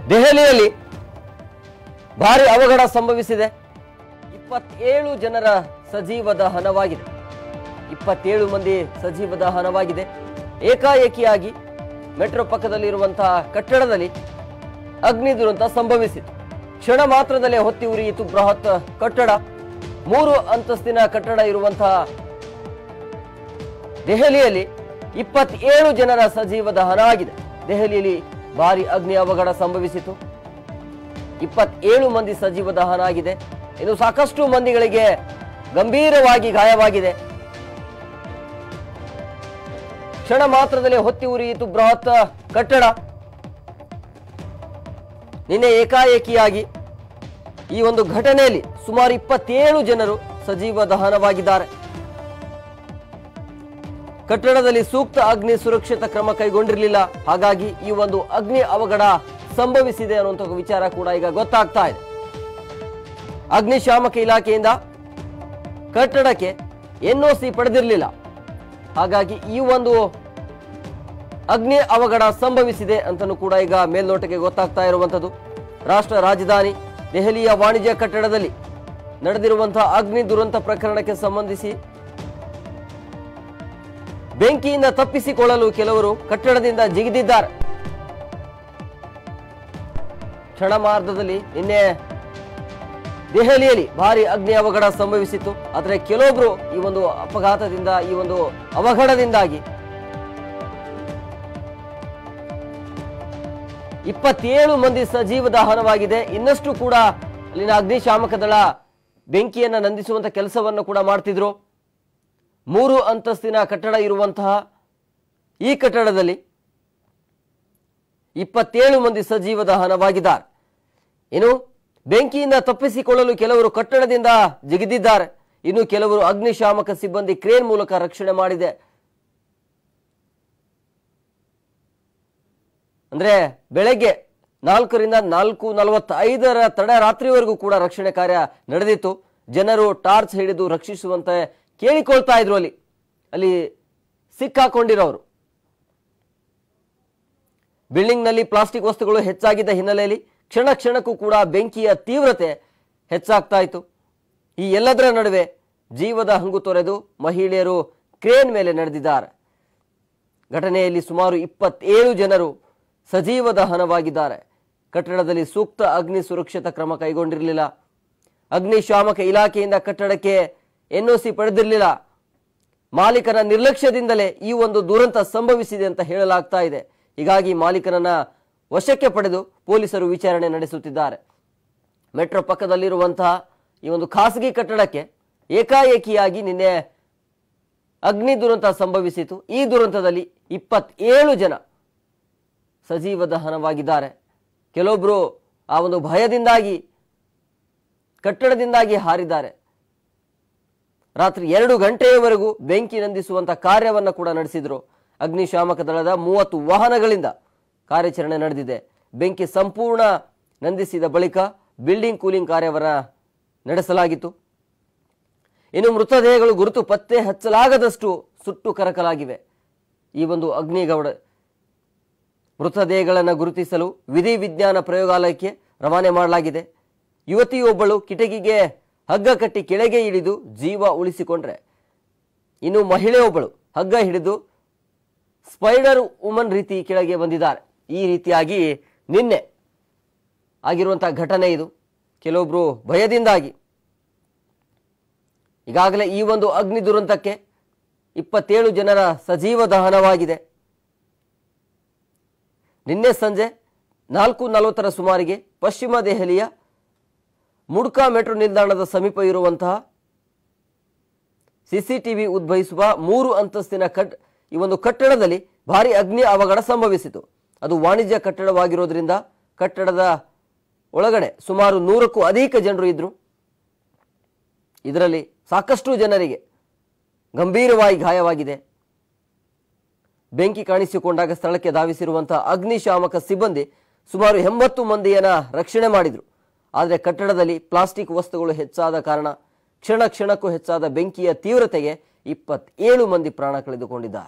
ದೆಹಲಿಯಲ್ಲಿ ಭಾರಿ ಅವಘಡ ಸಂಭವಿಸಿದೆ ಇಪ್ಪತ್ತೇಳು ಜನರ ಸಜೀವ ದಹನವಾಗಿದೆ ಇಪ್ಪತ್ತೇಳು ಮಂದಿ ಸಜೀವ ದಹನವಾಗಿದೆ ಏಕಾಏಕಿಯಾಗಿ ಮೆಟ್ರೋ ಪಕ್ಕದಲ್ಲಿರುವಂತಹ ಕಟ್ಟಡದಲ್ಲಿ ಅಗ್ನಿ ದುರಂತ ಸಂಭವಿಸಿತು ಕ್ಷಣ ಮಾತ್ರದಲ್ಲೇ ಹೊತ್ತಿ ಉರಿಯಿತು ಬೃಹತ್ ಕಟ್ಟಡ ಮೂರು ಅಂತಸ್ತಿನ ಕಟ್ಟಡ ಇರುವಂತಹ ದೆಹಲಿಯಲ್ಲಿ ಇಪ್ಪತ್ತೇಳು ಜನರ ಸಜೀವ ದಹನ ಆಗಿದೆ ದೆಹಲಿಯಲ್ಲಿ ಭಾರಿ ಅಗ್ನಿ ಅವಘಡ ಸಂಭವಿಸಿತು ಇಪ್ಪತ್ತೇಳು ಮಂದಿ ಸಜೀವ ದಹನ ಆಗಿದೆ ಇನ್ನು ಸಾಕಷ್ಟು ಮಂದಿಗಳಿಗೆ ಗಂಭೀರವಾಗಿ ಗಾಯವಾಗಿದೆ ಕ್ಷಣ ಮಾತ್ರದಲ್ಲೇ ಹೊತ್ತಿ ಉರಿಯಿತು ಬೃಹತ್ ಕಟ್ಟಡ ನಿನ್ನೆ ಏಕಾಏಕಿಯಾಗಿ ಈ ಒಂದು ಘಟನೆಯಲ್ಲಿ ಸುಮಾರು ಇಪ್ಪತ್ತೇಳು ಜನರು ಸಜೀವ ದಹನವಾಗಿದ್ದಾರೆ ಕಟ್ಟಡದಲ್ಲಿ ಸೂಕ್ತ ಅಗ್ನಿ ಸುರಕ್ಷಿತ ಕ್ರಮ ಕೈಗೊಂಡಿರಲಿಲ್ಲ ಹಾಗಾಗಿ ಈ ಒಂದು ಅಗ್ನಿ ಅವಘಡ ಸಂಭವಿಸಿದೆ ಅನ್ನುವಂಥ ವಿಚಾರ ಕೂಡ ಈಗ ಗೊತ್ತಾಗ್ತಾ ಇದೆ ಅಗ್ನಿಶಾಮಕ ಇಲಾಖೆಯಿಂದ ಕಟ್ಟಡಕ್ಕೆ ಎನ್ಒಸಿ ಪಡೆದಿರಲಿಲ್ಲ ಹಾಗಾಗಿ ಈ ಒಂದು ಅಗ್ನಿ ಅವಘಡ ಸಂಭವಿಸಿದೆ ಅಂತಲೂ ಕೂಡ ಈಗ ಮೇಲ್ನೋಟಕ್ಕೆ ಗೊತ್ತಾಗ್ತಾ ಇರುವಂಥದ್ದು ರಾಷ್ಟ್ರ ರಾಜಧಾನಿ ದೆಹಲಿಯ ವಾಣಿಜ್ಯ ಕಟ್ಟಡದಲ್ಲಿ ನಡೆದಿರುವಂತಹ ಅಗ್ನಿ ದುರಂತ ಪ್ರಕರಣಕ್ಕೆ ಸಂಬಂಧಿಸಿ ಬೆಂಕಿಯಿಂದ ತಪ್ಪಿಸಿಕೊಳ್ಳಲು ಕೆಲವರು ಕಟ್ಟಡದಿಂದ ಜಿಗಿದಿದ್ದಾರೆ ಕ್ಷಣಮಾರ್ಧದಲ್ಲಿ ನಿನ್ನೆ ದೆಹಲಿಯಲ್ಲಿ ಭಾರಿ ಅಗ್ನಿ ಅವಘಡ ಸಂಭವಿಸಿತ್ತು ಆದರೆ ಕೆಲವೊಬ್ರು ಈ ಒಂದು ಅಪಘಾತದಿಂದ ಈ ಒಂದು ಅವಘಡದಿಂದಾಗಿ ಇಪ್ಪತ್ತೇಳು ಮಂದಿ ಸಜೀವ ದಹನವಾಗಿದೆ ಇನ್ನಷ್ಟು ಕೂಡ ಅಲ್ಲಿನ ಅಗ್ನಿಶಾಮಕ ದಳ ಬೆಂಕಿಯನ್ನ ನಂದಿಸುವಂತ ಕೆಲಸವನ್ನು ಕೂಡ ಮಾಡ್ತಿದ್ರು ಮೂರು ಅಂತಸ್ತಿನ ಕಟ್ಟಡ ಇರುವಂತಹ ಈ ಕಟ್ಟಡದಲ್ಲಿ ಇಪ್ಪತ್ತೇಳು ಮಂದಿ ಸಜೀವ ದಹನವಾಗಿದ್ದಾರೆ ಇನ್ನು ಬೆಂಕಿಯಿಂದ ತಪ್ಪಿಸಿಕೊಳ್ಳಲು ಕೆಲವರು ಕಟ್ಟಡದಿಂದ ಜಿಗಿದಿದ್ದಾರೆ ಇನ್ನು ಕೆಲವರು ಅಗ್ನಿಶಾಮಕ ಸಿಬ್ಬಂದಿ ಕ್ರೇನ್ ಮೂಲಕ ರಕ್ಷಣೆ ಮಾಡಿದೆ ಅಂದ್ರೆ ಬೆಳಗ್ಗೆ ನಾಲ್ಕರಿಂದ ನಾಲ್ಕು ನಲವತ್ತೈದರ ತಡ ರಾತ್ರಿವರೆಗೂ ಕೂಡ ರಕ್ಷಣೆ ಕಾರ್ಯ ನಡೆದಿತ್ತು ಜನರು ಟಾರ್ಚ್ ಹಿಡಿದು ರಕ್ಷಿಸುವಂತೆ ಕೇಳಿಕೊಳ್ತಾ ಇದ್ರು ಅಲ್ಲಿ ಅಲ್ಲಿ ಸಿಕ್ಕಾಕೊಂಡಿರೋರು ಬಿಲ್ಡಿಂಗ್ನಲ್ಲಿ ಪ್ಲಾಸ್ಟಿಕ್ ವಸ್ತುಗಳು ಹೆಚ್ಚಾಗಿದ್ದ ಹಿನ್ನೆಲೆಯಲ್ಲಿ ಕ್ಷಣ ಕ್ಷಣಕ್ಕೂ ಕೂಡ ಬೆಂಕಿಯ ತೀವ್ರತೆ ಹೆಚ್ಚಾಗ್ತಾ ಇತ್ತು ಈ ಎಲ್ಲದರ ನಡುವೆ ಜೀವದ ಹಂಗು ತೊರೆದು ಮಹಿಳೆಯರು ಕ್ರೇನ್ ಮೇಲೆ ನಡೆದಿದ್ದಾರೆ ಘಟನೆಯಲ್ಲಿ ಸುಮಾರು ಇಪ್ಪತ್ತೇಳು ಜನರು ಸಜೀವ ದಹನವಾಗಿದ್ದಾರೆ ಕಟ್ಟಡದಲ್ಲಿ ಸೂಕ್ತ ಅಗ್ನಿ ಸುರಕ್ಷಿತ ಕ್ರಮ ಕೈಗೊಂಡಿರಲಿಲ್ಲ ಅಗ್ನಿಶಾಮಕ ಇಲಾಖೆಯಿಂದ ಕಟ್ಟಡಕ್ಕೆ ಎನ್ಒಸಿ ಪಡೆದಿರಲಿಲ್ಲ ಮಾಲೀಕನ ನಿರ್ಲಕ್ಷ್ಯದಿಂದಲೇ ಈ ಒಂದು ದುರಂತ ಸಂಭವಿಸಿದೆ ಅಂತ ಹೇಳಲಾಗ್ತಾ ಇದೆ ಹೀಗಾಗಿ ಮಾಲೀಕನನ್ನ ವಶಕ್ಕೆ ಪಡೆದು ಪೊಲೀಸರು ವಿಚಾರಣೆ ನಡೆಸುತ್ತಿದ್ದಾರೆ ಮೆಟ್ರೋ ಪಕ್ಕದಲ್ಲಿರುವಂತಹ ಈ ಒಂದು ಖಾಸಗಿ ಕಟ್ಟಡಕ್ಕೆ ಏಕಾಏಕಿಯಾಗಿ ನಿನ್ನೆ ಅಗ್ನಿ ದುರಂತ ಸಂಭವಿಸಿತು ಈ ದುರಂತದಲ್ಲಿ ಇಪ್ಪತ್ತೇಳು ಜನ ಸಜೀವ ದಹನವಾಗಿದ್ದಾರೆ ಕೆಲವೊಬ್ಬರು ಆ ಒಂದು ಭಯದಿಂದಾಗಿ ಕಟ್ಟಡದಿಂದಾಗಿ ಹಾರಿದ್ದಾರೆ ರಾತ್ರಿ ಎರಡು ಗಂಟೆಯವರೆಗೂ ಬೆಂಕಿ ನಂದಿಸುವಂತ ಕಾರ್ಯವನ್ನು ಕೂಡ ನಡೆಸಿದ್ರು ಅಗ್ನಿಶಾಮಕ ದಳದ ಮೂವತ್ತು ವಾಹನಗಳಿಂದ ಕಾರ್ಯಾಚರಣೆ ನಡೆದಿದೆ ಬೆಂಕಿ ಸಂಪೂರ್ಣ ನಂದಿಸಿದ ಬಳಿಕ ಬಿಲ್ಡಿಂಗ್ ಕೂಲಿಂಗ್ ಕಾರ್ಯವನ್ನ ನಡೆಸಲಾಗಿತ್ತು ಇನ್ನು ಮೃತದೇಹಗಳು ಗುರುತು ಪತ್ತೆ ಹಚ್ಚಲಾಗದಷ್ಟು ಸುಟ್ಟು ಕರಕಲಾಗಿವೆ ಈ ಒಂದು ಅಗ್ನಿಗೌಡ ಮೃತದೇಹಗಳನ್ನು ಗುರುತಿಸಲು ವಿಧಿ ವಿಜ್ಞಾನ ಪ್ರಯೋಗಾಲಯಕ್ಕೆ ರವಾನೆ ಮಾಡಲಾಗಿದೆ ಯುವತಿಯೊಬ್ಬಳು ಕಿಟಕಿಗೆ ಹಗ್ಗ ಕಟ್ಟಿ ಕೆಳಗೆ ಇಳಿದು ಜೀವ ಉಳಿಸಿಕೊಂಡ್ರೆ ಇನ್ನು ಮಹಿಳೆಯೊಬ್ಬಳು ಹಗ್ಗ ಹಿಡಿದು ಸ್ಪೈಡರ್ ವುಮನ್ ರೀತಿ ಕೆಳಗೆ ಬಂದಿದ್ದಾರೆ ಈ ರೀತಿಯಾಗಿ ನಿನ್ನೆ ಆಗಿರುವಂತಹ ಘಟನೆ ಇದು ಕೆಲವೊಬ್ರು ಭಯದಿಂದಾಗಿ ಈಗಾಗಲೇ ಈ ಒಂದು ಅಗ್ನಿ ದುರಂತಕ್ಕೆ ಇಪ್ಪತ್ತೇಳು ಜನರ ಸಜೀವ ದಹನವಾಗಿದೆ ನಿನ್ನೆ ಸಂಜೆ ನಾಲ್ಕು ನಲವತ್ತರ ಸುಮಾರಿಗೆ ಪಶ್ಚಿಮ ದೆಹಲಿಯ ಮುಡ್ಕಾ ಮೆಟ್ರೋ ನಿಲ್ದಾಣದ ಸಮೀಪ ಇರುವಂತಹ ಸಿಸಿಟಿವಿ ಉದ್ಭವಿಸುವ ಮೂರು ಅಂತಸ್ತಿನ ಕಟ್ ಈ ಒಂದು ಕಟ್ಟಡದಲ್ಲಿ ಭಾರಿ ಅಗ್ನಿ ಅವಘಡ ಸಂಭವಿಸಿತು ಅದು ವಾಣಿಜ್ಯ ಕಟ್ಟಡವಾಗಿರೋದ್ರಿಂದ ಕಟ್ಟಡದ ಒಳಗಡೆ ಸುಮಾರು ನೂರಕ್ಕೂ ಅಧಿಕ ಜನರು ಇದ್ರು ಇದರಲ್ಲಿ ಸಾಕಷ್ಟು ಜನರಿಗೆ ಗಂಭೀರವಾಗಿ ಗಾಯವಾಗಿದೆ ಬೆಂಕಿ ಕಾಣಿಸಿಕೊಂಡಾಗ ಸ್ಥಳಕ್ಕೆ ಧಾವಿಸಿರುವಂತಹ ಅಗ್ನಿಶಾಮಕ ಸಿಬ್ಬಂದಿ ಸುಮಾರು ಎಂಬತ್ತು ಮಂದಿಯನ್ನ ರಕ್ಷಣೆ ಮಾಡಿದ್ರು ಆದರೆ ಕಟ್ಟಡದಲ್ಲಿ ಪ್ಲಾಸ್ಟಿಕ್ ವಸ್ತುಗಳು ಹೆಚ್ಚಾದ ಕಾರಣ ಕ್ಷಣ ಕ್ಷಣಕ್ಕೂ ಹೆಚ್ಚಾದ ಬೆಂಕಿಯ ತೀವ್ರತೆಗೆ ಇಪ್ಪತ್ತೇಳು ಮಂದಿ ಪ್ರಾಣ ಕಳೆದುಕೊಂಡಿದ್ದಾರೆ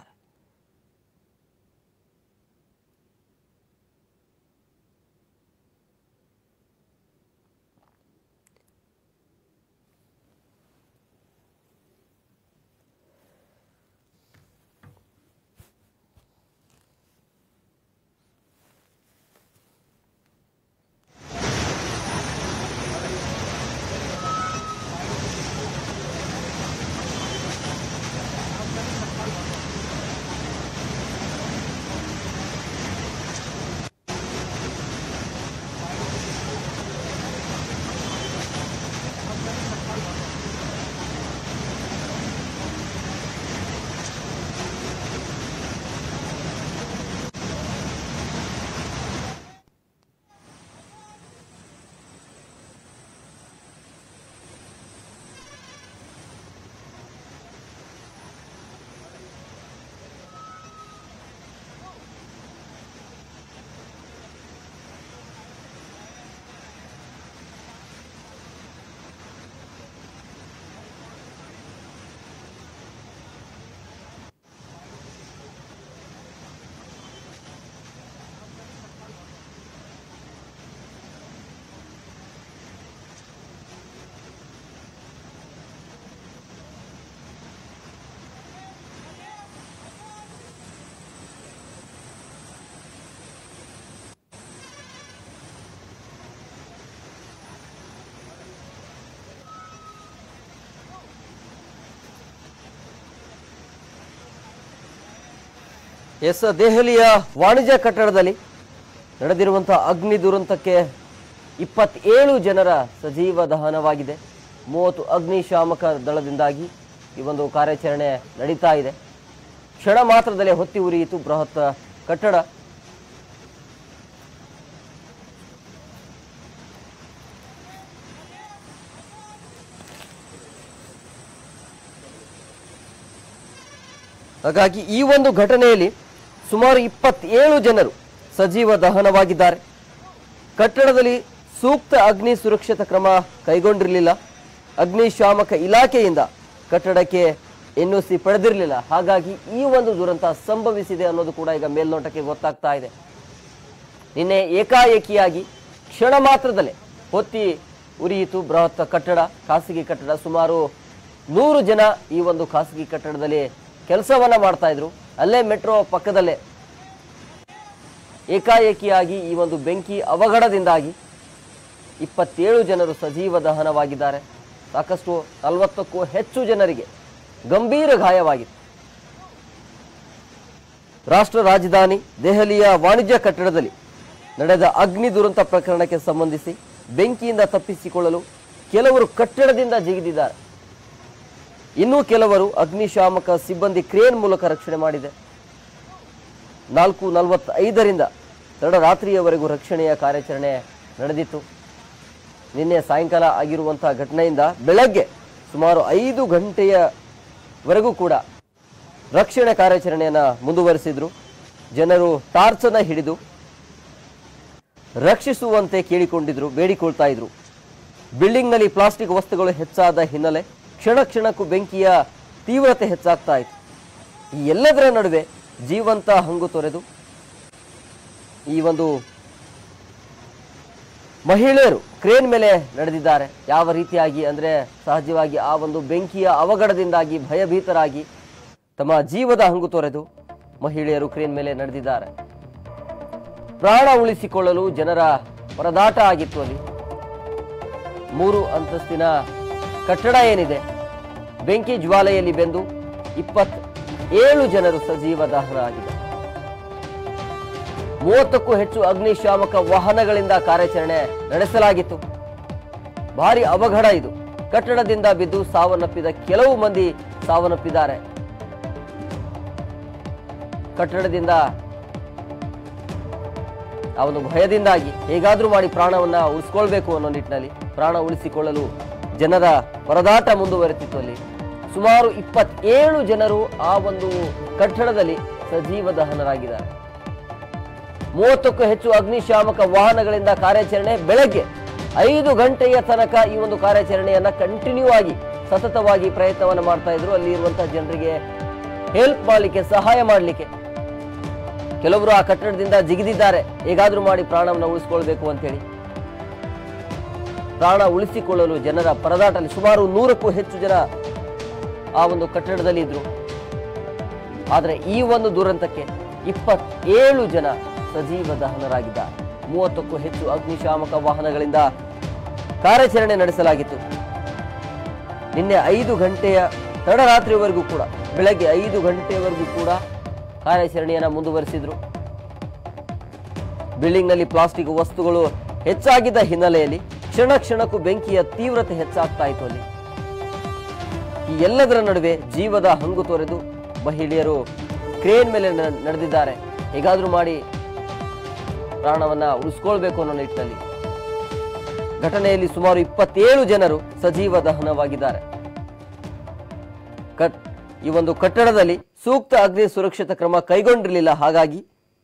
ಎಸ್ ದೆಹಲಿಯ ವಾಣಿಜ್ಯ ಕಟ್ಟಡದಲ್ಲಿ ನಡೆದಿರುವಂತಹ ಅಗ್ನಿ ದುರಂತಕ್ಕೆ ಇಪ್ಪತ್ತೇಳು ಜನರ ಸಜೀವ ದಹನವಾಗಿದೆ ಮೂವತ್ತು ಅಗ್ನಿಶಾಮಕ ದಳದಿಂದಾಗಿ ಈ ಒಂದು ಕಾರ್ಯಾಚರಣೆ ನಡೀತಾ ಇದೆ ಕ್ಷಣ ಮಾತ್ರದಲ್ಲೇ ಹೊತ್ತಿ ಉರಿಯಿತು ಬೃಹತ್ ಕಟ್ಟಡ ಹಾಗಾಗಿ ಈ ಒಂದು ಘಟನೆಯಲ್ಲಿ ಸುಮಾರು ಇಪ್ಪತ್ತೇಳು ಜನರು ಸಜೀವ ದಹನವಾಗಿದ್ದಾರೆ ಕಟ್ಟಡದಲ್ಲಿ ಸೂಕ್ತ ಅಗ್ನಿ ಸುರಕ್ಷತಾ ಕ್ರಮ ಕೈಗೊಂಡಿರಲಿಲ್ಲ ಅಗ್ನಿಶಾಮಕ ಇಲಾಖೆಯಿಂದ ಕಟ್ಟಡಕ್ಕೆ ಎನ್ ಸಿ ಪಡೆದಿರಲಿಲ್ಲ ಹಾಗಾಗಿ ಈ ಒಂದು ದುರಂತ ಸಂಭವಿಸಿದೆ ಅನ್ನೋದು ಕೂಡ ಈಗ ಮೇಲ್ನೋಟಕ್ಕೆ ಗೊತ್ತಾಗ್ತಾ ಇದೆ ನಿನ್ನೆ ಏಕಾಏಕಿಯಾಗಿ ಕ್ಷಣ ಮಾತ್ರದಲ್ಲೇ ಹೊತ್ತಿ ಉರಿಯಿತು ಬೃಹತ್ ಕಟ್ಟಡ ಖಾಸಗಿ ಕಟ್ಟಡ ಸುಮಾರು ನೂರು ಜನ ಈ ಒಂದು ಖಾಸಗಿ ಕಟ್ಟಡದಲ್ಲಿ ಕೆಲಸವನ್ನ ಮಾಡ್ತಾ ಇದ್ರು ಅಲ್ಲೇ ಮೆಟ್ರೋ ಪಕ್ಕದಲ್ಲೇ ಏಕಾಏಕಿಯಾಗಿ ಈ ಒಂದು ಬೆಂಕಿ ಅವಘಡದಿಂದಾಗಿ ಇಪ್ಪತ್ತೇಳು ಜನರು ಸಜೀವ ದಹನವಾಗಿದ್ದಾರೆ ಸಾಕಷ್ಟು ನಲವತ್ತಕ್ಕೂ ಹೆಚ್ಚು ಜನರಿಗೆ ಗಂಭೀರ ಗಾಯವಾಗಿದೆ ರಾಷ್ಟ್ರ ರಾಜಧಾನಿ ದೆಹಲಿಯ ವಾಣಿಜ್ಯ ಕಟ್ಟಡದಲ್ಲಿ ನಡೆದ ಅಗ್ನಿ ದುರಂತ ಪ್ರಕರಣಕ್ಕೆ ಸಂಬಂಧಿಸಿ ಬೆಂಕಿಯಿಂದ ತಪ್ಪಿಸಿಕೊಳ್ಳಲು ಕೆಲವರು ಕಟ್ಟಡದಿಂದ ಜಿಗಿದಿದ್ದಾರೆ ಇನ್ನೂ ಕೆಲವರು ಅಗ್ನಿಶಾಮಕ ಸಿಬ್ಬಂದಿ ಕ್ರೇನ್ ಮೂಲಕ ರಕ್ಷಣೆ ಮಾಡಿದೆ ನಾಲ್ಕು ನಲವತ್ತೈದರಿಂದ ತಡರಾತ್ರಿಯವರೆಗೂ ರಕ್ಷಣೆಯ ಕಾರ್ಯಾಚರಣೆ ನಡೆದಿತ್ತು ನಿನ್ನೆ ಸಾಯಂಕಾಲ ಆಗಿರುವಂತಹ ಘಟನೆಯಿಂದ ಬೆಳಗ್ಗೆ ಸುಮಾರು ಐದು ಗಂಟೆಯವರೆಗೂ ಕೂಡ ರಕ್ಷಣೆ ಕಾರ್ಯಾಚರಣೆಯನ್ನು ಮುಂದುವರಿಸಿದ್ರು ಜನರು ಟಾರ್ಚನ್ನು ಹಿಡಿದು ರಕ್ಷಿಸುವಂತೆ ಕೇಳಿಕೊಂಡಿದ್ರು ಬೇಡಿಕೊಳ್ತಾ ಇದ್ರು ಬಿಲ್ಡಿಂಗ್ನಲ್ಲಿ ಪ್ಲಾಸ್ಟಿಕ್ ವಸ್ತುಗಳು ಹೆಚ್ಚಾದ ಹಿನ್ನೆಲೆ ಕ್ಷಣ ಕ್ಷಣಕ್ಕೂ ಬೆಂಕಿಯ ತೀವ್ರತೆ ಹೆಚ್ಚಾಗ್ತಾ ಇತ್ತು ಈ ಎಲ್ಲದರ ನಡುವೆ ಜೀವಂತ ಹಂಗು ತೊರೆದು ಈ ಒಂದು ಮಹಿಳೆಯರು ಕ್ರೇನ್ ಮೇಲೆ ನಡೆದಿದ್ದಾರೆ ಯಾವ ರೀತಿಯಾಗಿ ಅಂದರೆ ಸಹಜವಾಗಿ ಆ ಒಂದು ಬೆಂಕಿಯ ಅವಘಡದಿಂದಾಗಿ ಭಯಭೀತರಾಗಿ ತಮ್ಮ ಜೀವದ ಹಂಗು ತೊರೆದು ಮಹಿಳೆಯರು ಕ್ರೇನ್ ಮೇಲೆ ನಡೆದಿದ್ದಾರೆ ಪ್ರಾಣ ಉಳಿಸಿಕೊಳ್ಳಲು ಜನರ ಪರದಾಟ ಆಗಿತ್ತು ಅಲ್ಲಿ ಮೂರು ಅಂತಸ್ತಿನ ಕಟ್ಟಡ ಏನಿದೆ ಬೆಂಕಿ ಜ್ವಾಲೆಯಲ್ಲಿ ಬೆಂದು ಇಪ್ಪತ್ ಏಳು ಜನರು ಸಜೀವ ದಹನ ಆಗಿದೆ ಮೂವತ್ತಕ್ಕೂ ಹೆಚ್ಚು ಅಗ್ನಿಶಾಮಕ ವಾಹನಗಳಿಂದ ಕಾರ್ಯಾಚರಣೆ ನಡೆಸಲಾಗಿತ್ತು ಭಾರಿ ಅವಘಡ ಇದು ಕಟ್ಟಡದಿಂದ ಬಿದ್ದು ಸಾವನ್ನಪ್ಪಿದ ಕೆಲವು ಮಂದಿ ಸಾವನ್ನಪ್ಪಿದ್ದಾರೆ ಕಟ್ಟಡದಿಂದ ಆ ಒಂದು ಭಯದಿಂದಾಗಿ ಹೇಗಾದ್ರೂ ಮಾಡಿ ಪ್ರಾಣವನ್ನ ಉಳಿಸ್ಕೊಳ್ಬೇಕು ಅನ್ನೋ ನಿಟ್ಟಿನಲ್ಲಿ ಪ್ರಾಣ ಉಳಿಸಿಕೊಳ್ಳಲು ಜನರ ಪರದಾಟ ಮುಂದುವರೆತಿತ್ತು ಅಲ್ಲಿ ಸುಮಾರು ಇಪ್ಪತ್ತೇಳು ಜನರು ಆ ಒಂದು ಕಟ್ಟಡದಲ್ಲಿ ಸಜೀವ ದಹನರಾಗಿದ್ದಾರೆ ಮೂವತ್ತಕ್ಕೂ ಹೆಚ್ಚು ಅಗ್ನಿಶಾಮಕ ವಾಹನಗಳಿಂದ ಕಾರ್ಯಾಚರಣೆ ಬೆಳಗ್ಗೆ ಐದು ಗಂಟೆಯ ತನಕ ಈ ಒಂದು ಕಾರ್ಯಾಚರಣೆಯನ್ನ ಕಂಟಿನ್ಯೂ ಆಗಿ ಸತತವಾಗಿ ಪ್ರಯತ್ನವನ್ನು ಮಾಡ್ತಾ ಇದ್ರು ಅಲ್ಲಿ ಇರುವಂತಹ ಜನರಿಗೆ ಹೆಲ್ಪ್ ಮಾಡಲಿಕ್ಕೆ ಸಹಾಯ ಮಾಡಲಿಕ್ಕೆ ಕೆಲವರು ಆ ಕಟ್ಟಡದಿಂದ ಜಿಗಿದಿದ್ದಾರೆ ಹೇಗಾದ್ರೂ ಮಾಡಿ ಪ್ರಾಣವನ್ನು ಉಳಿಸ್ಕೊಳ್ಬೇಕು ಅಂತೇಳಿ ಪ್ರಾಣ ಉಳಿಸಿಕೊಳ್ಳಲು ಜನರ ಪರದಾಟದಲ್ಲಿ ಸುಮಾರು ನೂರಕ್ಕೂ ಹೆಚ್ಚು ಜನ ಆ ಒಂದು ಕಟ್ಟಡದಲ್ಲಿ ಇದ್ರು ಆದರೆ ಈ ಒಂದು ದುರಂತಕ್ಕೆ ಇಪ್ಪತ್ತೇಳು ಜನ ಸಜೀವ ದಹನರಾಗಿದ್ದಾರೆ ಮೂವತ್ತಕ್ಕೂ ಹೆಚ್ಚು ಅಗ್ನಿಶಾಮಕ ವಾಹನಗಳಿಂದ ಕಾರ್ಯಾಚರಣೆ ನಡೆಸಲಾಗಿತ್ತು ನಿನ್ನೆ ಐದು ಗಂಟೆಯ ತಡರಾತ್ರಿವರೆಗೂ ಕೂಡ ಬೆಳಗ್ಗೆ ಐದು ಗಂಟೆವರೆಗೂ ಕೂಡ ಕಾರ್ಯಾಚರಣೆಯನ್ನು ಮುಂದುವರಿಸಿದ್ರು ಬಿಲ್ಡಿಂಗ್ನಲ್ಲಿ ಪ್ಲಾಸ್ಟಿಕ್ ವಸ್ತುಗಳು ಹೆಚ್ಚಾಗಿದ್ದ ಹಿನ್ನೆಲೆಯಲ್ಲಿ ಕ್ಷಣ ಕ್ಷಣಕ್ಕೂ ಬೆಂಕಿಯ ತೀವ್ರತೆ ಹೆಚ್ಚಾಗ್ತಾ ಇತ್ತು ಅಲ್ಲಿ ಈ ಎಲ್ಲದರ ನಡುವೆ ಜೀವದ ಹಂಗು ತೊರೆದು ಮಹಿಳೆಯರು ಕ್ರೇನ್ ಮೇಲೆ ನ- ನಡೆದಿದ್ದಾರೆ ಹೇಗಾದ್ರೂ ಮಾಡಿ ಪ್ರಾಣವನ್ನ ಉಳಿಸ್ಕೊಳ್ಬೇಕು ಅನ್ನೋ ನಿಟ್ಟಿನಲ್ಲಿ ಘಟನೆಯಲ್ಲಿ ಸುಮಾರು ಇಪ್ಪತ್ತೇಳು ಜನರು ಸಜೀವ ದಹನವಾಗಿದ್ದಾರೆ ಕಟ್ ಈ ಒಂದು ಕಟ್ಟಡದಲ್ಲಿ ಸೂಕ್ತ ಅಗ್ನಿ ಸುರಕ್ಷತಾ ಕ್ರಮ ಕೈಗೊಂಡಿರಲಿಲ್ಲ ಹಾಗಾಗಿ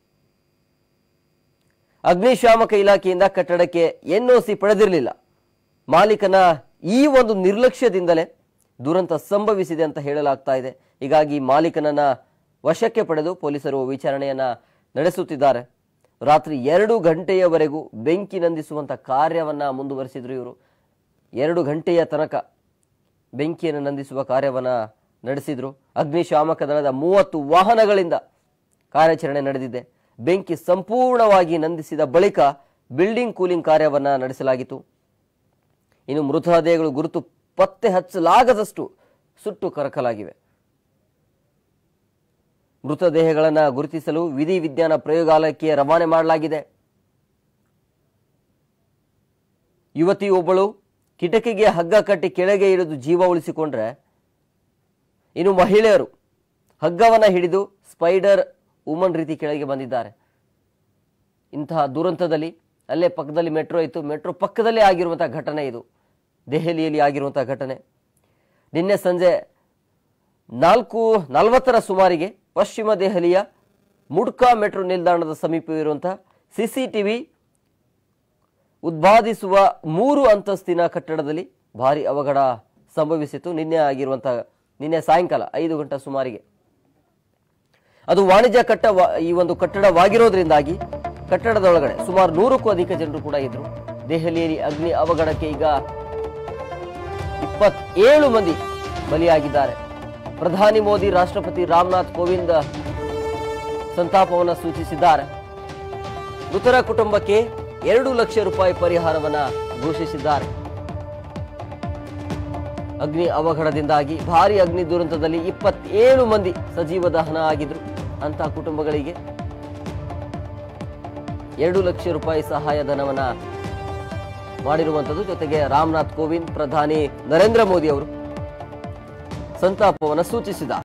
ಅಗ್ನಿಶಾಮಕ ಇಲಾಖೆಯಿಂದ ಕಟ್ಟಡಕ್ಕೆ ಎನ್ಒಸಿ ಪಡೆದಿರಲಿಲ್ಲ ಮಾಲೀಕನ ಈ ಒಂದು ನಿರ್ಲಕ್ಷ್ಯದಿಂದಲೇ ದುರಂತ ಸಂಭವಿಸಿದೆ ಅಂತ ಹೇಳಲಾಗ್ತಾ ಇದೆ ಹೀಗಾಗಿ ಮಾಲೀಕನನ್ನ ವಶಕ್ಕೆ ಪಡೆದು ಪೊಲೀಸರು ವಿಚಾರಣೆಯನ್ನ ನಡೆಸುತ್ತಿದ್ದಾರೆ ರಾತ್ರಿ ಎರಡು ಗಂಟೆಯವರೆಗೂ ಬೆಂಕಿ ನಂದಿಸುವಂತ ಕಾರ್ಯವನ್ನ ಮುಂದುವರಿಸಿದ್ರು ಇವರು ಎರಡು ಗಂಟೆಯ ತನಕ ಬೆಂಕಿಯನ್ನು ನಂದಿಸುವ ಕಾರ್ಯವನ್ನ ನಡೆಸಿದ್ರು ಅಗ್ನಿಶಾಮಕ ದಳದ ಮೂವತ್ತು ವಾಹನಗಳಿಂದ ಕಾರ್ಯಾಚರಣೆ ನಡೆದಿದೆ ಬೆಂಕಿ ಸಂಪೂರ್ಣವಾಗಿ ನಂದಿಸಿದ ಬಳಿಕ ಬಿಲ್ಡಿಂಗ್ ಕೂಲಿಂಗ್ ಕಾರ್ಯವನ್ನ ನಡೆಸಲಾಗಿತ್ತು ಇನ್ನು ಮೃತದೇಹಗಳು ಗುರುತು ಪತ್ತೆ ಹಚ್ಚಲಾಗದಷ್ಟು ಸುಟ್ಟು ಕರಕಲಾಗಿವೆ ಮೃತದೇಹಗಳನ್ನು ಗುರುತಿಸಲು ವಿಧಿ ವಿಜ್ಞಾನ ಪ್ರಯೋಗಾಲಯಕ್ಕೆ ರವಾನೆ ಮಾಡಲಾಗಿದೆ ಯುವತಿಯೊಬ್ಬಳು ಕಿಟಕಿಗೆ ಹಗ್ಗ ಕಟ್ಟಿ ಕೆಳಗೆ ಇಳಿದು ಜೀವ ಉಳಿಸಿಕೊಂಡ್ರೆ ಇನ್ನು ಮಹಿಳೆಯರು ಹಗ್ಗವನ್ನು ಹಿಡಿದು ಸ್ಪೈಡರ್ ವುಮನ್ ರೀತಿ ಕೆಳಗೆ ಬಂದಿದ್ದಾರೆ ಇಂತಹ ದುರಂತದಲ್ಲಿ ಅಲ್ಲೇ ಪಕ್ಕದಲ್ಲಿ ಮೆಟ್ರೋ ಇತ್ತು ಮೆಟ್ರೋ ಪಕ್ಕದಲ್ಲೇ ಆಗಿರುವಂಥ ಘಟನೆ ಇದು ದೆಹಲಿಯಲ್ಲಿ ಆಗಿರುವಂಥ ಘಟನೆ ನಿನ್ನೆ ಸಂಜೆ ನಾಲ್ಕು ನಲವತ್ತರ ಸುಮಾರಿಗೆ ಪಶ್ಚಿಮ ದೆಹಲಿಯ ಮುಡ್ಕಾ ಮೆಟ್ರೋ ನಿಲ್ದಾಣದ ಸಮೀಪವಿರುವಂಥ ಸಿ ಸಿ ಟಿ ವಿ ಉದ್ಘಾಟಿಸುವ ಮೂರು ಅಂತಸ್ತಿನ ಕಟ್ಟಡದಲ್ಲಿ ಭಾರಿ ಅವಘಡ ಸಂಭವಿಸಿತು ನಿನ್ನೆ ಆಗಿರುವಂಥ ನಿನ್ನೆ ಸಾಯಂಕಾಲ ಐದು ಗಂಟೆ ಸುಮಾರಿಗೆ ಅದು ವಾಣಿಜ್ಯ ಕಟ್ಟ ಈ ಒಂದು ಕಟ್ಟಡವಾಗಿರೋದ್ರಿಂದಾಗಿ ಕಟ್ಟಡದೊಳಗಡೆ ಸುಮಾರು ನೂರಕ್ಕೂ ಅಧಿಕ ಜನರು ಕೂಡ ಇದ್ರು ದೆಹಲಿಯಲ್ಲಿ ಅಗ್ನಿ ಅವಘಡಕ್ಕೆ ಈಗ ಇಪ್ಪತ್ತೇಳು ಮಂದಿ ಬಲಿಯಾಗಿದ್ದಾರೆ ಪ್ರಧಾನಿ ಮೋದಿ ರಾಷ್ಟ್ರಪತಿ ರಾಮನಾಥ್ ಕೋವಿಂದ್ ಸಂತಾಪವನ್ನು ಸೂಚಿಸಿದ್ದಾರೆ ಮೃತರ ಕುಟುಂಬಕ್ಕೆ ಎರಡು ಲಕ್ಷ ರೂಪಾಯಿ ಪರಿಹಾರವನ್ನ ಘೋಷಿಸಿದ್ದಾರೆ ಅಗ್ನಿ ಅವಘಡದಿಂದಾಗಿ ಭಾರಿ ಅಗ್ನಿ ದುರಂತದಲ್ಲಿ ಇಪ್ಪತ್ತೇಳು ಮಂದಿ ಸಜೀವ ದಹನ ಆಗಿದ್ರು ಅಂತ ಕುಟುಂಬಗಳಿಗೆ ಎರಡು ಲಕ್ಷ ರೂಪಾಯಿ ಸಹಾಯಧನವನ್ನ ಮಾಡಿರುವಂಥದ್ದು ಜೊತೆಗೆ ರಾಮನಾಥ್ ಕೋವಿಂದ್ ಪ್ರಧಾನಿ ನರೇಂದ್ರ ಮೋದಿ ಅವರು ಸಂತಾಪವನ್ನು ಸೂಚಿಸಿದ್ದಾರೆ